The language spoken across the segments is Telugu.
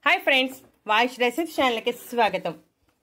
హాయ్ ఫ్రెండ్స్ వాయిస్ రెసిపీ ఛానల్కి స్వాగతం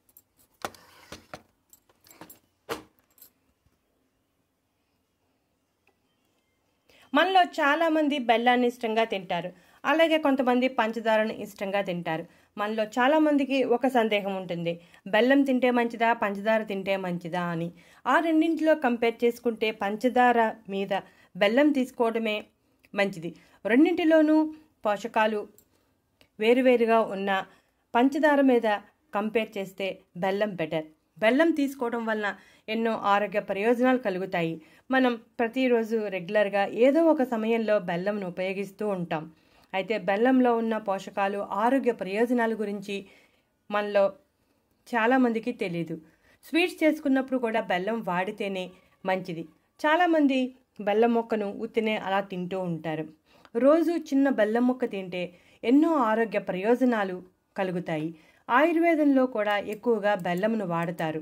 మనలో చాలామంది బెల్లాన్ని ఇష్టంగా తింటారు అలాగే కొంతమంది పంచదారను ఇష్టంగా తింటారు మనలో చాలామందికి ఒక సందేహం ఉంటుంది బెల్లం తింటే మంచిదా పంచదార తింటే మంచిదా అని ఆ రెండింటిలో కంపేర్ చేసుకుంటే పంచదార మీద బెల్లం తీసుకోవడమే మంచిది రెండింటిలోనూ పోషకాలు వేరువేరుగా ఉన్న పంచదార మీద కంపేర్ చేస్తే బెల్లం బెటర్ బెల్లం తీసుకోవడం వలన ఎన్నో ఆరోగ్య ప్రయోజనాలు కలుగుతాయి మనం ప్రతిరోజు రెగ్యులర్గా ఏదో ఒక సమయంలో బెల్లంను ఉపయోగిస్తూ ఉంటాం అయితే బెల్లంలో ఉన్న పోషకాలు ఆరోగ్య ప్రయోజనాల గురించి మనలో చాలామందికి తెలియదు స్వీట్స్ చేసుకున్నప్పుడు కూడా బెల్లం వాడితేనే మంచిది చాలామంది బెల్లం మొక్కను ఉత్తినే అలా తింటూ ఉంటారు రోజు చిన్న బెల్లం మొక్క తింటే ఎన్నో ఆరోగ్య ప్రయోజనాలు కలుగుతాయి ఆయుర్వేదంలో కూడా ఎక్కువగా బెల్లంను వాడతారు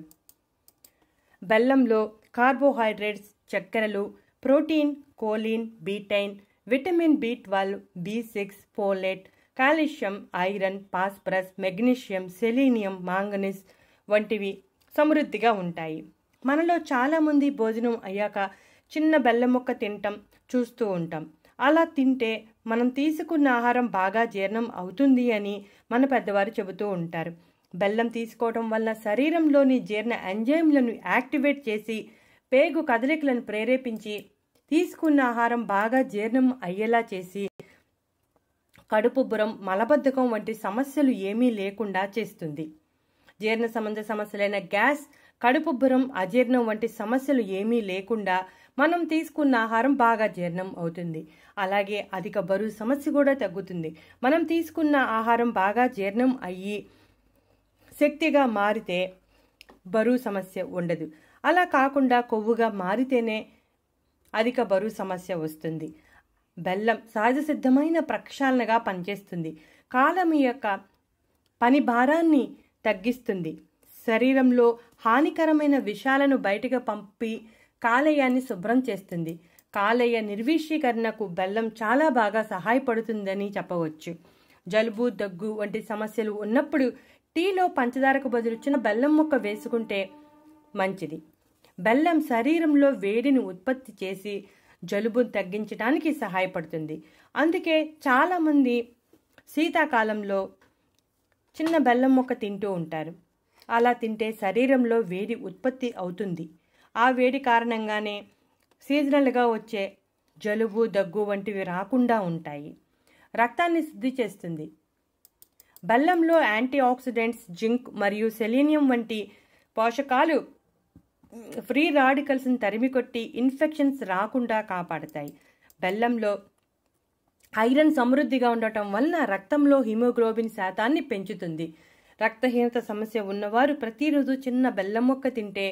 బెల్లంలో కార్బోహైడ్రేట్స్ చక్కెరలు protein choline betaine vitamin B twelve B six folate calcium iron phosphorus magnesium selenium manganese వంటివి సమృద్ధిగా ఉంటాయి మనలో చాలామంది భోజనం అయ్యాక చిన్న బెల్లం ముక్క తినటం చూస్తూ ఉంటాం అలా తింటే మనం తీసుకున్న ఆహారం బాగా జీర్ణం అవుతుంది అని మన పెద్దవారు చెబుతూ ఉంటారు బెల్లం తీసుకోవడం వల్ల శరీరంలోని జీర్ణ ఎంజైమ్లను యాక్టివేట్ చేసి పేగు కదలికలను ప్రేరేపించి తీసుకున్న ఆహారం బాగా జీర్ణం అయ్యేలా చేసి కడుపుబ్బరం మలబద్ధకం వంటి సమస్యలు ఏమీ లేకుండా చేస్తుంది జీర్ణ సంబంధ సమస్యలైన గ్యాస్ కడుపుబ్బరం అజీర్ణం వంటి సమస్యలు ఏమీ లేకుండా మనం తీసుకున్న ఆహారం బాగా జీర్ణం అవుతుంది అలాగే అధిక బరువు సమస్య కూడా తగ్గుతుంది మనం తీసుకున్న ఆహారం బాగా జీర్ణం అయ్యి శక్తిగా మారితే బరువు సమస్య ఉండదు అలా కాకుండా కొవ్వుగా మారితేనే అధిక బరువు సమస్య వస్తుంది బెల్లం సహజ సిద్ధమైన ప్రక్షాళనగా పనిచేస్తుంది కాలం యొక్క పని భారాన్ని తగ్గిస్తుంది శరీరంలో హానికరమైన విషాలను బయటకు పంపి కాలేయాన్ని శుభ్రం చేస్తుంది కాలేయ నిర్వీషీకరణకు బెల్లం చాలా బాగా సహాయపడుతుందని చెప్పవచ్చు జలుబు దగ్గు వంటి సమస్యలు ఉన్నప్పుడు టీలో పంచదారకు బదులు చిన్న బెల్లం ముక్క వేసుకుంటే మంచిది బెల్లం శరీరంలో వేడిని ఉత్పత్తి చేసి జలుబును తగ్గించడానికి సహాయపడుతుంది అందుకే చాలామంది శీతాకాలంలో చిన్న బెల్లం ముక్క తింటూ ఉంటారు అలా తింటే శరీరంలో వేడి ఉత్పత్తి అవుతుంది ఆ వేడి కారణంగానే సీజనల్గా వచ్చే జలుబు దగ్గు వంటివి రాకుండా ఉంటాయి రక్తాన్ని శుద్ధి చేస్తుంది బెల్లంలో యాంటీ ఆక్సిడెంట్స్ జింక్ మరియు సెలీనియం వంటి పోషకాలు ఫ్రీ రాడికల్స్ని తరిమికొట్టి ఇన్ఫెక్షన్స్ రాకుండా కాపాడతాయి బెల్లంలో ఐరన్ సమృద్ధిగా ఉండటం వలన రక్తంలో హిమోగ్లోబిన్ శాతాన్ని పెంచుతుంది రక్తహీనత సమస్య ఉన్నవారు ప్రతిరోజు చిన్న బెల్లం మొక్క తింటే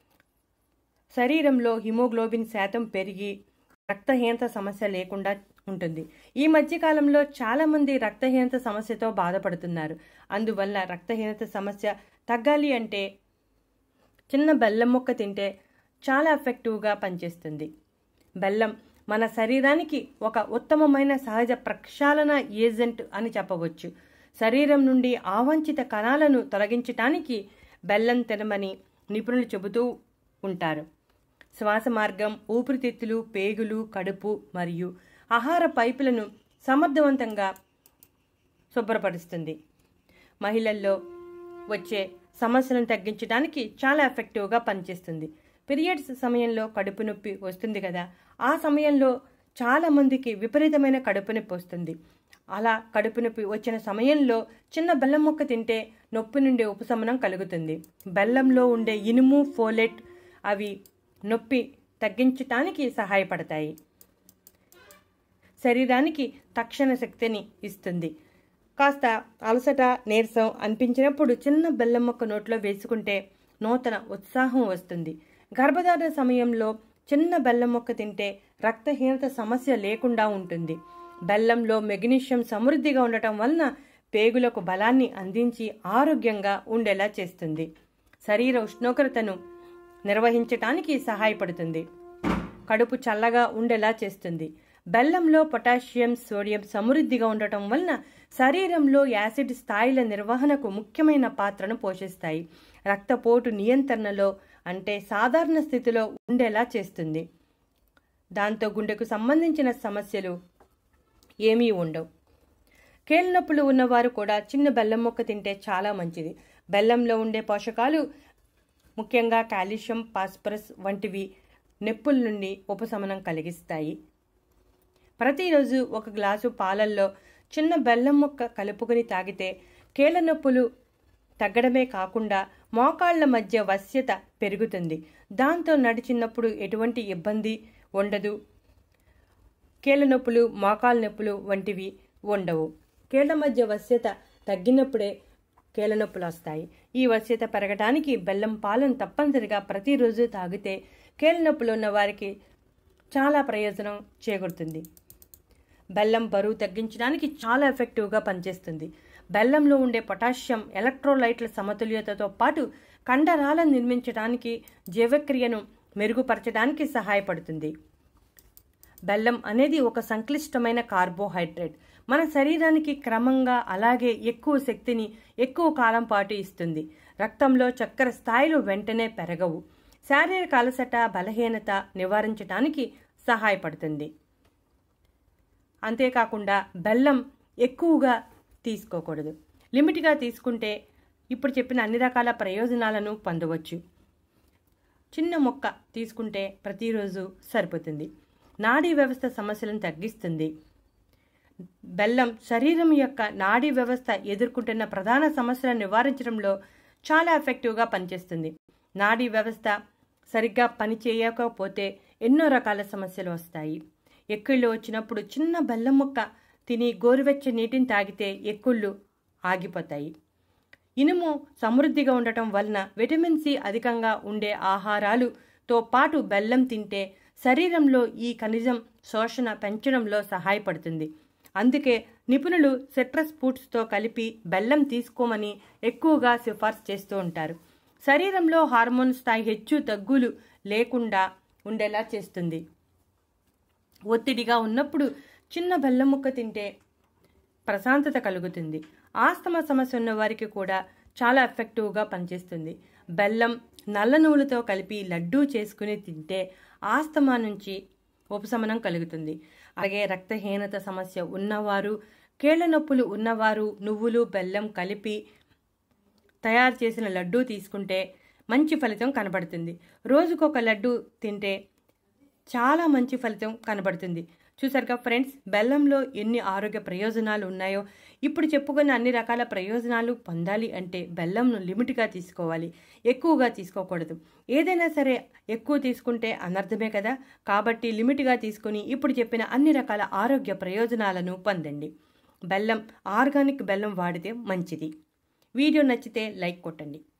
శరీరంలో హిమోగ్లోబిన్ శాతం పెరిగి రక్తహీనత సమస్య లేకుండా ఉంటుంది ఈ మధ్యకాలంలో చాలామంది రక్తహీనత సమస్యతో బాధపడుతున్నారు అందువల్ల రక్తహీనత సమస్య తగ్గాలి అంటే చిన్న బెల్లం మొక్క తింటే చాలా ఎఫెక్టివ్గా పనిచేస్తుంది బెల్లం మన శరీరానికి ఒక ఉత్తమమైన సహజ ప్రక్షాళన ఏజెంట్ అని చెప్పవచ్చు శరీరం నుండి ఆవంచిత కణాలను తొలగించటానికి బెల్లం తినమని నిపుణులు చెబుతూ ఉంటారు శ్వాస మార్గం ఊపిరితిత్తులు పేగులు కడుపు మరియు ఆహార పైపులను సమర్థవంతంగా శుభ్రపరుస్తుంది మహిళల్లో వచ్చే సమస్యలను తగ్గించడానికి చాలా ఎఫెక్టివ్గా పనిచేస్తుంది పీరియడ్స్ సమయంలో కడుపు నొప్పి వస్తుంది కదా ఆ సమయంలో చాలా మందికి విపరీతమైన కడుపు నొప్పి వస్తుంది అలా కడుపు నొప్పి వచ్చిన సమయంలో చిన్న బెల్లం ముక్క తింటే నొప్పి నుండి ఉపశమనం కలుగుతుంది బెల్లంలో ఉండే ఇనుము ఫోలెట్ అవి నొప్పి తగ్గించటానికి సహాయపడతాయి శరీరానికి తక్షణ శక్తిని ఇస్తుంది కాస్త అలసట నీరసం అనిపించినప్పుడు చిన్న బెల్లం మొక్క నోట్లో వేసుకుంటే నూతన ఉత్సాహం వస్తుంది గర్భధారణ సమయంలో చిన్న బెల్లం మొక్క తింటే రక్తహీనత సమస్య లేకుండా ఉంటుంది బెల్లంలో మెగ్నీషియం సమృద్ధిగా ఉండటం వలన పేగులకు బలాన్ని అందించి ఆరోగ్యంగా ఉండేలా చేస్తుంది శరీర ఉష్ణోగ్రతను నిర్వహించటానికి సహాయపడుతుంది కడుపు చల్లగా ఉండేలా చేస్తుంది బెల్లంలో పొటాషియం సోడియం సమృద్ధిగా ఉండటం వలన శరీరంలో యాసిడ్ స్థాయిల నిర్వహణకు ముఖ్యమైన పాత్రను పోషిస్తాయి రక్తపోటు నియంత్రణలో అంటే సాధారణ స్థితిలో ఉండేలా చేస్తుంది దాంతో గుండెకు సంబంధించిన సమస్యలు ఏమీ ఉండవు కీళ్ళ నొప్పులు ఉన్నవారు కూడా చిన్న బెల్లం ముక్క తింటే చాలా మంచిది బెల్లంలో ఉండే పోషకాలు ముఖ్యంగా కాల్షియం ఫాస్ఫరస్ వంటివి నొప్పుల నుండి ఉపశమనం కలిగిస్తాయి ప్రతిరోజు ఒక గ్లాసు పాలల్లో చిన్న బెల్లం ముక్క కలుపుకొని తాగితే కీళ్ళ నొప్పులు తగ్గడమే కాకుండా మోకాళ్ల మధ్య వశ్యత పెరుగుతుంది దాంతో నడిచినప్పుడు ఎటువంటి ఇబ్బంది ఉండదు కీళ్ళ నొప్పులు మోకాళ్ళ నొప్పులు వంటివి ఉండవు కీళ్ళ మధ్య వశ్యత తగ్గినప్పుడే కీళ్ళ నొప్పులు వస్తాయి ఈ వశ్యత పెరగడానికి బెల్లం పాలను తప్పనిసరిగా ప్రతిరోజు తాగితే కీళ్ళ నొప్పులు ఉన్న వారికి చాలా ప్రయోజనం చేకూరుతుంది బెల్లం బరువు తగ్గించడానికి చాలా ఎఫెక్టివ్గా పనిచేస్తుంది బెల్లంలో ఉండే పొటాషియం ఎలక్ట్రోలైట్ల సమతుల్యతతో పాటు కండరాలను నిర్మించడానికి జీవక్రియను మెరుగుపరచడానికి సహాయపడుతుంది బెల్లం అనేది ఒక సంక్లిష్టమైన కార్బోహైడ్రేట్ మన శరీరానికి క్రమంగా అలాగే ఎక్కువ శక్తిని ఎక్కువ కాలం పాటు ఇస్తుంది రక్తంలో చక్కెర స్థాయిలు వెంటనే పెరగవు శారీరక అలసట బలహీనత నివారించడానికి సహాయపడుతుంది అంతేకాకుండా బెల్లం ఎక్కువగా తీసుకోకూడదు లిమిట్గా తీసుకుంటే ఇప్పుడు చెప్పిన అన్ని రకాల ప్రయోజనాలను పొందవచ్చు చిన్న మొక్క తీసుకుంటే ప్రతిరోజు సరిపోతుంది నాడీ వ్యవస్థ సమస్యలను తగ్గిస్తుంది బెల్లం శరీరం యొక్క నాడీ వ్యవస్థ ఎదుర్కొంటున్న ప్రధాన సమస్యలను నివారించడంలో చాలా ఎఫెక్టివ్గా పనిచేస్తుంది నాడీ వ్యవస్థ సరిగ్గా పనిచేయకపోతే ఎన్నో రకాల సమస్యలు వస్తాయి ఎక్కుళ్ళు వచ్చినప్పుడు చిన్న బెల్లం ముక్క తిని గోరువెచ్చ నీటిని తాగితే ఎక్కుళ్ళు ఆగిపోతాయి ఇనుము సమృద్ధిగా ఉండటం వలన విటమిన్ సి అధికంగా ఉండే ఆహారాలుతో పాటు బెల్లం తింటే శరీరంలో ఈ ఖనిజం శోషణ పెంచడంలో సహాయపడుతుంది అందుకే నిపుణులు సిట్రస్ ఫ్రూట్స్తో కలిపి బెల్లం తీసుకోమని ఎక్కువగా సిఫార్సు చేస్తూ ఉంటారు శరీరంలో హార్మోన్ స్థాయి హెచ్చు తగ్గులు లేకుండా ఉండేలా చేస్తుంది ఒత్తిడిగా ఉన్నప్పుడు చిన్న బెల్లం ముక్క తింటే ప్రశాంతత కలుగుతుంది ఆస్తమా సమస్య ఉన్న వారికి కూడా చాలా ఎఫెక్టివ్గా పనిచేస్తుంది బెల్లం నల్ల నువ్వులతో కలిపి లడ్డూ చేసుకుని తింటే ఆస్తమా నుంచి ఉపశమనం కలుగుతుంది అలాగే రక్తహీనత సమస్య ఉన్నవారు కీళ్ల నొప్పులు ఉన్నవారు నువ్వులు బెల్లం కలిపి తయారు చేసిన లడ్డూ తీసుకుంటే మంచి ఫలితం కనబడుతుంది రోజుకొక లడ్డు తింటే చాలా మంచి ఫలితం కనబడుతుంది చూసారుగా ఫ్రెండ్స్ బెల్లంలో ఎన్ని ఆరోగ్య ప్రయోజనాలు ఉన్నాయో ఇప్పుడు చెప్పుకున్న అన్ని రకాల ప్రయోజనాలు పొందాలి అంటే బెల్లంను లిమిట్గా తీసుకోవాలి ఎక్కువగా తీసుకోకూడదు ఏదైనా సరే ఎక్కువ తీసుకుంటే అనర్థమే కదా కాబట్టి లిమిట్గా తీసుకుని ఇప్పుడు చెప్పిన అన్ని రకాల ఆరోగ్య ప్రయోజనాలను పొందండి బెల్లం ఆర్గానిక్ బెల్లం వాడితే మంచిది వీడియో నచ్చితే లైక్ కొట్టండి